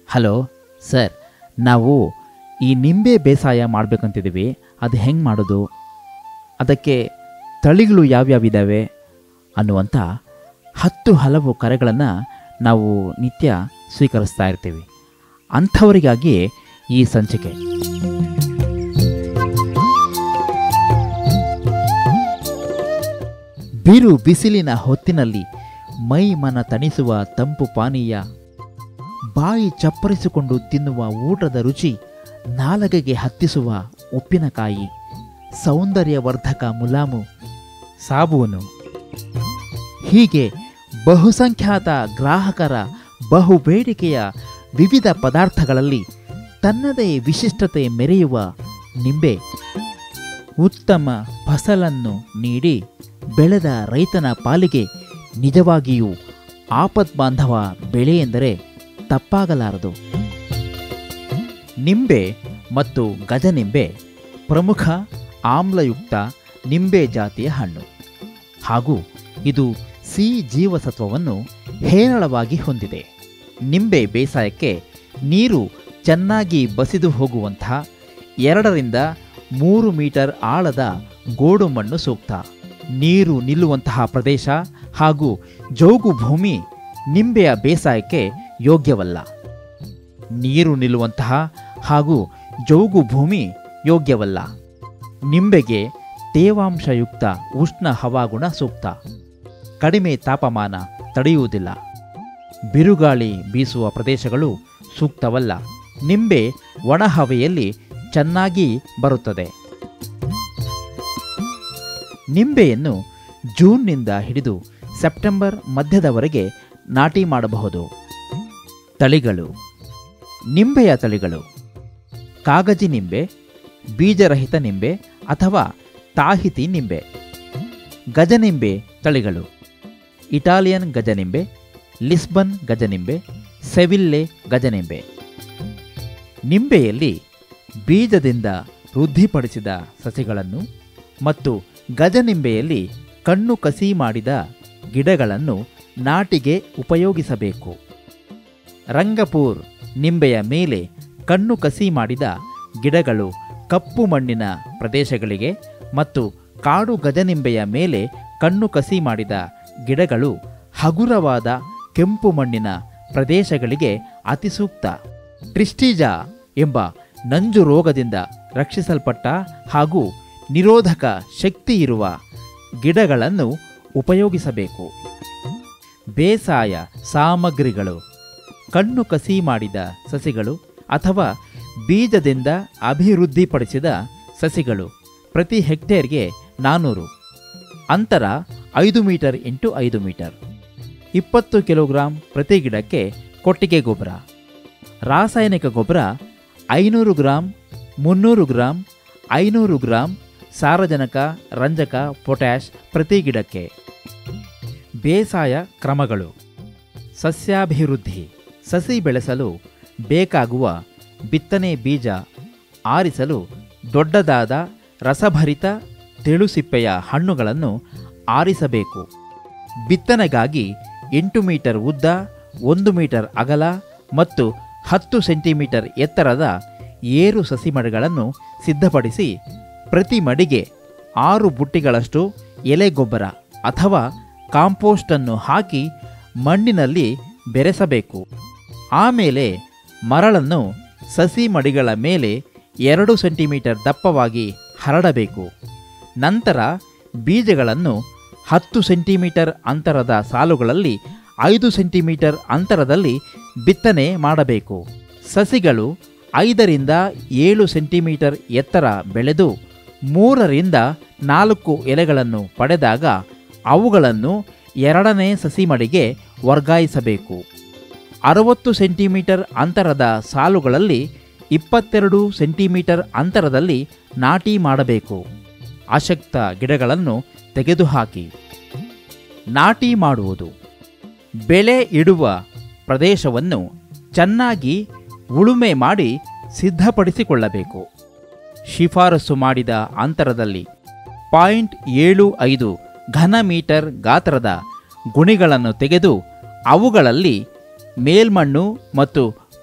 hello sir ನಾವು ಈ ನಿಂಬೆ ಬೇಸಾಯ ಮಾಡಬೇಕಂತಿದ್ದೀವಿ ಅದು ಹೆಂಗೆ ಮಾಡೋದು ಅದಕ್ಕೆ ತಳಿಗಳು ಯಾವ್ಯಾವಿದ್ದಾವೆ ಅನ್ನುವಂಥ ಹತ್ತು ಹಲವು ಕರೆಗಳನ್ನು ನಾವು ನಿತ್ಯ ಸ್ವೀಕರಿಸ್ತಾ ಇರ್ತೀವಿ ಅಂಥವರಿಗಾಗಿ ಈ ಸಂಚಿಕೆ ಬಿರು ಬಿಸಿಲಿನ ಹೊತ್ತಿನಲ್ಲಿ ಮೈ ಮನ ತಣಿಸುವ ತಂಪು ಪಾನೀಯ ಬಾಯಿ ಚಪ್ಪರಿಸಿಕೊಂಡು ತಿನ್ನುವ ಊಟದ ರುಚಿ ನಾಲಗೆಗೆ ಹತ್ತಿಸುವ ಉಪ್ಪಿನಕಾಯಿ ಸೌಂದರ್ಯವರ್ಧಕ ಮುಲಾಮು ಸಾಬೂನು ಹೀಗೆ ಬಹುಸಂಖ್ಯಾತ ಗ್ರಾಹಕರ ಬಹು ಬೇಡಿಕೆಯ ವಿವಿಧ ಪದಾರ್ಥಗಳಲ್ಲಿ ತನ್ನದೇ ವಿಶಿಷ್ಟತೆ ಮೆರೆಯುವ ನಿಂಬೆ ಉತ್ತಮ ಫಸಲನ್ನು ನೀಡಿ ಬೆಳೆದ ರೈತನ ಪಾಲಿಗೆ ನಿಜವಾಗಿಯೂ ಆಪದ್ಬಾಂಧವ ಬೆಳೆ ಎಂದರೆ ತಪ್ಪಾಗಲಾರದು ನಿಂಬೆ ಮತ್ತು ಗಜನಿಂಬೆ ಪ್ರಮುಖ ಆಮ್ಲಯುಕ್ತ ನಿಂಬೆ ಜಾತಿಯ ಹಣ್ಣು ಹಾಗೂ ಇದು ಸಿ ಜೀವಸತ್ವವನ್ನು ಹೇರಳವಾಗಿ ಹೊಂದಿದೆ ನಿಂಬೆ ಬೇಸಾಯಕ್ಕೆ ನೀರು ಚೆನ್ನಾಗಿ ಬಸಿದು ಹೋಗುವಂತಹ ಎರಡರಿಂದ ಮೂರು ಮೀಟರ್ ಆಳದ ಗೋಡು ಮಣ್ಣು ಸೂಕ್ತ ನೀರು ನಿಲ್ಲುವಂತಹ ಪ್ರದೇಶ ಹಾಗೂ ಜೌಗು ಭೂಮಿ ನಿಂಬೆಯ ಬೇಸಾಯಕ್ಕೆ ಯೋಗ್ಯವಲ್ಲ ನೀರು ನಿಲ್ಲುವಂತಹ ಹಾಗೂ ಜೌಗು ಭೂಮಿ ಯೋಗ್ಯವಲ್ಲ ನಿಂಬೆಗೆ ತೇವಾಂಶಯುಕ್ತ ಉಷ್ಣ ಹವಾಗುಣ ಸೂಕ್ತ ಕಡಿಮೆ ತಾಪಮಾನ ತಡೆಯುವುದಿಲ್ಲ ಬಿರುಗಾಳಿ ಬೀಸುವ ಪ್ರದೇಶಗಳು ಸೂಕ್ತವಲ್ಲ ನಿಂಬೆ ಒಣ ಹವೆಯಲ್ಲಿ ಚೆನ್ನಾಗಿ ಬರುತ್ತದೆ ನಿಂಬೆಯನ್ನು ಜೂನ್ನಿಂದ ಹಿಡಿದು ಸೆಪ್ಟೆಂಬರ್ ಮಧ್ಯದವರೆಗೆ ನಾಟಿ ಮಾಡಬಹುದು ತಳಿಗಳು ನಿಂಬೆಯ ತಳಿಗಳು ಕಾಗಜಿ ನಿಂಬೆ ಬೀಜರಹಿತ ನಿಂಬೆ ಅಥವಾ ತಾಹಿತಿ ನಿಂಬೆ ಗಜನಿಂಬೆ ತಳಿಗಳು ಇಟಾಲಿಯನ್ ಗಜನಿಂಬೆ ಲಿಸ್ಬನ್ ಗಜನಿಂಬೆ ಸೆವಿಲ್ಲೆ ಗಜನಿಂಬೆ ನಿಂಬೆಯಲ್ಲಿ ಬೀಜದಿಂದ ವೃದ್ಧಿಪಡಿಸಿದ ಸಸಿಗಳನ್ನು ಮತ್ತು ಗಜನಿಂಬೆಯಲ್ಲಿ ಕಣ್ಣು ಕಸಿ ಮಾಡಿದ ಗಿಡಗಳನ್ನು ನಾಟಿಗೆ ಉಪಯೋಗಿಸಬೇಕು ರಂಗಪೂರ್ ನಿಂಬೆಯ ಮೇಲೆ ಕಣ್ಣು ಕಸಿ ಮಾಡಿದ ಗಿಡಗಳು ಕಪ್ಪು ಮಣ್ಣಿನ ಪ್ರದೇಶಗಳಿಗೆ ಮತ್ತು ಕಾಡು ಗಜನಿಂಬೆಯ ಮೇಲೆ ಕಣ್ಣು ಕಸಿ ಮಾಡಿದ ಗಿಡಗಳು ಹಗುರವಾದ ಕೆಂಪು ಮಣ್ಣಿನ ಪ್ರದೇಶಗಳಿಗೆ ಅತಿ ಸೂಕ್ತ ಟ್ರಿಸ್ಟಿಜಾ ಎಂಬ ನಂಜು ರೋಗದಿಂದ ರಕ್ಷಿಸಲ್ಪಟ್ಟ ಹಾಗೂ ನಿರೋಧಕ ಶಕ್ತಿ ಇರುವ ಗಿಡಗಳನ್ನು ಉಪಯೋಗಿಸಬೇಕು ಬೇಸಾಯ ಸಾಮಗ್ರಿಗಳು ಕಣ್ಣು ಕಸಿ ಮಾಡಿದ ಸಸಿಗಳು ಅಥವಾ ಬೀಜದಿಂದ ಅಭಿವೃದ್ಧಿಪಡಿಸಿದ ಸಸಿಗಳು ಪ್ರತಿ ಹೆಕ್ಟೇರ್ಗೆ ನಾನ್ನೂರು ಅಂತರ ಐದು ಮೀಟರ್ ಇಂಟು ಐದು ಮೀಟರ್ ಇಪ್ಪತ್ತು ಕಿಲೋಗ್ರಾಂ ಪ್ರತಿ ಗಿಡಕ್ಕೆ ಕೊಟ್ಟಿಗೆ ಗೊಬ್ಬರ ರಾಸಾಯನಿಕ ಗೊಬ್ಬರ ಐನೂರು ಗ್ರಾಂ ಮುನ್ನೂರು ಗ್ರಾಂ ಐನೂರು ಗ್ರಾಂ ಸಾರಜನಕ ರಂಜಕ ಪೊಟ್ಯಾಷ್ ಪ್ರತಿ ಗಿಡಕ್ಕೆ ಬೇಸಾಯ ಕ್ರಮಗಳು ಸಸ್ಯಾಭಿವೃದ್ಧಿ ಸಸಿ ಬೆಳೆಸಲು ಬೇಕಾಗುವ ಬಿತ್ತನೆ ಬೀಜ ಆರಿಸಲು ದೊಡ್ಡದಾದ ರಸಭರಿತ ತೆಳುಸಿಪ್ಪೆಯ ಹಣ್ಣುಗಳನ್ನು ಆರಿಸಬೇಕು ಬಿತ್ತನೆಗಾಗಿ ಎಂಟು ಮೀಟರ್ ಉದ್ದ ಒಂದು ಮೀಟರ್ ಅಗಲ ಮತ್ತು ಹತ್ತು ಸೆಂಟಿಮೀಟರ್ ಎತ್ತರದ ಏರು ಸಸಿಮಡಿಗಳನ್ನು ಸಿದ್ಧಪಡಿಸಿ ಪ್ರತಿ ಮಡಿಗೆ ಆರು ಬುಟ್ಟಿಗಳಷ್ಟು ಎಲೆ ಗೊಬ್ಬರ ಅಥವಾ ಕಾಂಪೋಸ್ಟನ್ನು ಹಾಕಿ ಮಣ್ಣಿನಲ್ಲಿ ಬೆರೆಸಬೇಕು ಆಮೇಲೆ ಮರಳನ್ನು ಸಸಿ ಮಡಿಗಳ ಮೇಲೆ ಎರಡು ಸೆಂಟಿಮೀಟರ್ ದಪ್ಪವಾಗಿ ಹರಡಬೇಕು ನಂತರ ಬೀಜಗಳನ್ನು ಹತ್ತು ಸೆಂಟಿಮೀಟರ್ ಅಂತರದ ಸಾಲುಗಳಲ್ಲಿ ಐದು ಸೆಂಟಿಮೀಟರ್ ಅಂತರದಲ್ಲಿ ಬಿತ್ತನೆ ಮಾಡಬೇಕು ಸಸಿಗಳು ಐದರಿಂದ ಏಳು ಸೆಂಟಿಮೀಟರ್ ಎತ್ತರ ಬೆಳೆದು ಮೂರರಿಂದ ನಾಲ್ಕು ಎಲೆಗಳನ್ನು ಪಡೆದಾಗ ಅವುಗಳನ್ನು ಎರಡನೇ ಸಸಿಮಡಿಗೆ ವರ್ಗಾಯಿಸಬೇಕು ಅರವತ್ತು ಸೆಂಟಿಮೀಟರ್ ಅಂತರದ ಸಾಲುಗಳಲ್ಲಿ ಇಪ್ಪತ್ತೆರಡು ಸೆಂಟಿಮೀಟರ್ ಅಂತರದಲ್ಲಿ ನಾಟಿ ಮಾಡಬೇಕು ಅಶಕ್ತ ಗಿಡಗಳನ್ನು ತೆಗೆದುಹಾಕಿ ನಾಟಿ ಮಾಡುವುದು ಬೆಳೆ ಇಡುವ ಪ್ರದೇಶವನ್ನು ಚೆನ್ನಾಗಿ ಉಳುಮೆ ಮಾಡಿ ಸಿದ್ಧಪಡಿಸಿಕೊಳ್ಳಬೇಕು ಶಿಫಾರಸು ಮಾಡಿದ ಅಂತರದಲ್ಲಿ ಪಾಯಿಂಟ್ ಏಳು ಐದು ಘನ ಮೀಟರ್ ಗಾತ್ರದ ಗುಣಿಗಳನ್ನು ತೆಗೆದು ಅವುಗಳಲ್ಲಿ ಮೇಲ್ಮಣ್ಣು ಮತ್ತು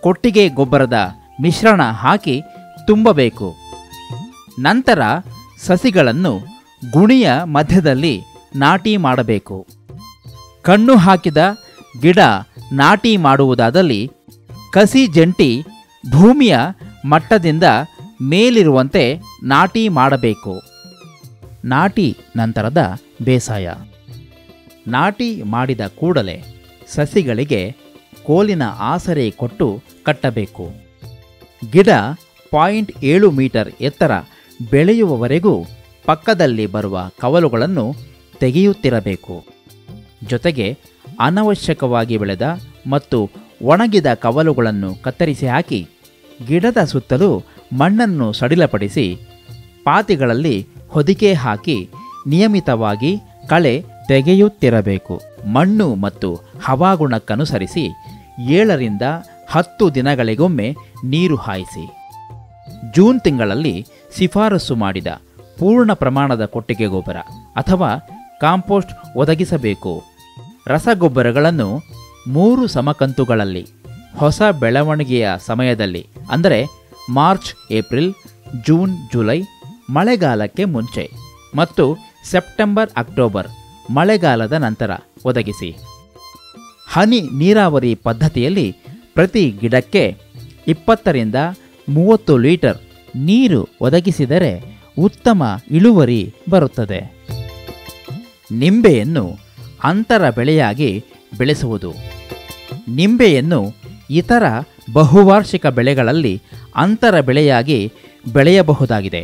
ಕೊಟ್ಟಿಗೆ ಗೊಬ್ಬರದ ಮಿಶ್ರಣ ಹಾಕಿ ತುಂಬಬೇಕು ನಂತರ ಸಸಿಗಳನ್ನು ಗುಣಿಯ ಮಧ್ಯದಲ್ಲಿ ನಾಟಿ ಮಾಡಬೇಕು ಕಣ್ಣು ಹಾಕಿದ ಗಿಡ ನಾಟಿ ಮಾಡುವುದಾದಲ್ಲಿ ಕಸಿ ಜಂಟಿ ಭೂಮಿಯ ಮಟ್ಟದಿಂದ ಮೇಲಿರುವಂತೆ ನಾಟಿ ಮಾಡಬೇಕು ನಾಟಿ ನಂತರದ ಬೇಸಾಯ ನಾಟಿ ಮಾಡಿದ ಕೂಡಲೇ ಸಸಿಗಳಿಗೆ ಕೋಲಿನ ಆಸರೆ ಕೊಟ್ಟು ಕಟ್ಟಬೇಕು ಗಿಡ ಪಾಯಿಂಟ್ ಏಳು ಮೀಟರ್ ಎತ್ತರ ಬೆಳೆಯುವವರೆಗೂ ಪಕ್ಕದಲ್ಲಿ ಬರುವ ಕವಲುಗಳನ್ನು ತೆಗೆಯುತ್ತಿರಬೇಕು ಜೊತೆಗೆ ಅನವಶ್ಯಕವಾಗಿ ಬೆಳೆದ ಮತ್ತು ಒಣಗಿದ ಕವಲುಗಳನ್ನು ಕತ್ತರಿಸಿ ಹಾಕಿ ಗಿಡದ ಸುತ್ತಲೂ ಮಣ್ಣನ್ನು ಸಡಿಲಪಡಿಸಿ ಪಾತಿಗಳಲ್ಲಿ ಹೊದಿಕೆ ಹಾಕಿ ನಿಯಮಿತವಾಗಿ ಕಳೆ ತೆಗೆಯುತ್ತಿರಬೇಕು ಮಣ್ಣು ಮತ್ತು ಹವಾಗುಣಕ್ಕನುಸರಿಸಿ ಏಳರಿಂದ ಹತ್ತು ದಿನಗಳಿಗೊಮ್ಮೆ ನೀರು ಹಾಯಿಸಿ ಜೂನ್ ತಿಂಗಳಲ್ಲಿ ಶಿಫಾರಸು ಮಾಡಿದ ಪೂರ್ಣ ಪ್ರಮಾಣದ ಕೊಟ್ಟಿಗೆ ಗೊಬ್ಬರ ಅಥವಾ ಕಾಂಪೋಸ್ಟ್ ಒದಗಿಸಬೇಕು ರಸಗೊಬ್ಬರಗಳನ್ನು ಮೂರು ಸಮಕಂತುಗಳಲ್ಲಿ ಹೊಸ ಬೆಳವಣಿಗೆಯ ಸಮಯದಲ್ಲಿ ಅಂದರೆ ಮಾರ್ಚ್ ಏಪ್ರಿಲ್ ಜೂನ್ ಜುಲೈ ಮಳೆಗಾಲಕ್ಕೆ ಮುಂಚೆ ಮತ್ತು ಸೆಪ್ಟೆಂಬರ್ ಅಕ್ಟೋಬರ್ ಮಳೆಗಾಲದ ನಂತರ ಒದಗಿಸಿ ಹನಿ ನೀರಾವರಿ ಪದ್ಧತಿಯಲ್ಲಿ ಪ್ರತಿ ಗಿಡಕ್ಕೆ ಇಪ್ಪತ್ತರಿಂದ ಮೂವತ್ತು ಲೀಟರ್ ನೀರು ಒದಗಿಸಿದರೆ ಉತ್ತಮ ಇಳುವರಿ ಬರುತ್ತದೆ ನಿಂಬೆಯನ್ನು ಅಂತರ ಬೆಳೆಯಾಗಿ ಬೆಳೆಸುವುದು ನಿಂಬೆಯನ್ನು ಇತರ ಬಹುವಾರ್ಷಿಕ ಬೆಳೆಗಳಲ್ಲಿ ಅಂತರ ಬೆಳೆಯಾಗಿ ಬೆಳೆಯಬಹುದಾಗಿದೆ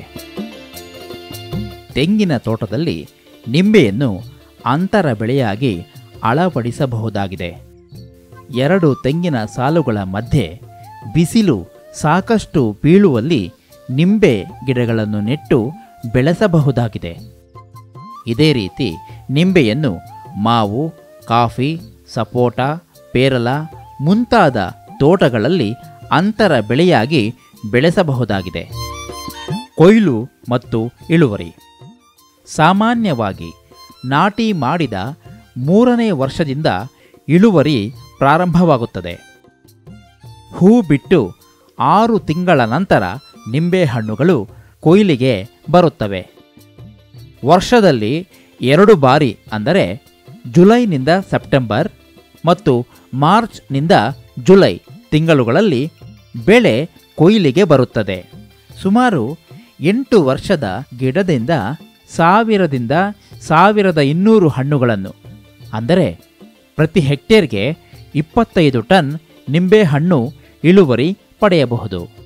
ತೆಂಗಿನ ತೋಟದಲ್ಲಿ ನಿಂಬೆಯನ್ನು ಅಂತರ ಬೆಳೆಯಾಗಿ ಅಳವಡಿಸಬಹುದಾಗಿದೆ ಎರಡು ತೆಂಗಿನ ಸಾಲುಗಳ ಮಧ್ಯೆ ಬಿಸಿಲು ಸಾಕಷ್ಟು ಬೀಳುವಲ್ಲಿ ನಿಂಬೆ ಗಿಡಗಳನ್ನು ನೆಟ್ಟು ಬೆಳೆಸಬಹುದಾಗಿದೆ ಇದೇ ರೀತಿ ನಿಂಬೆಯನ್ನು ಮಾವು ಕಾಫಿ ಸಪೋಟ ಪೇರಲ ಮುಂತಾದ ತೋಟಗಳಲ್ಲಿ ಅಂತರ ಬೆಳೆಯಾಗಿ ಬೆಳೆಸಬಹುದಾಗಿದೆ ಕೊಯ್ಲು ಮತ್ತು ಇಳುವರಿ ಸಾಮಾನ್ಯವಾಗಿ ನಾಟಿ ಮಾಡಿದ ಮೂರನೇ ವರ್ಷದಿಂದ ಇಳುವರಿ ಪ್ರಾರಂಭವಾಗುತ್ತದೆ ಹೂ ಬಿಟ್ಟು ಆರು ತಿಂಗಳ ನಂತರ ನಿಂಬೆಹಣ್ಣುಗಳು ಕೊಯ್ಲಿಗೆ ಬರುತ್ತವೆ ವರ್ಷದಲ್ಲಿ ಎರಡು ಬಾರಿ ಅಂದರೆ ಜುಲೈನಿಂದ ಸೆಪ್ಟೆಂಬರ್ ಮತ್ತು ಮಾರ್ಚ್ನಿಂದ ಜುಲೈ ತಿಂಗಳುಗಳಲ್ಲಿ ಬೆಳೆ ಕೊಯ್ಲಿಗೆ ಬರುತ್ತದೆ ಸುಮಾರು ಎಂಟು ವರ್ಷದ ಗಿಡದಿಂದ ಸಾವಿರದಿಂದ ಸಾವಿರದ ಇನ್ನೂರು ಹಣ್ಣುಗಳನ್ನು ಅಂದರೆ ಪ್ರತಿ ಹೆಕ್ಟೇರ್ಗೆ ಇಪ್ಪತ್ತೈದು ಟನ್ ನಿಂಬೆಹಣ್ಣು ಇಳುವರಿ ಪಡೆಯಬಹುದು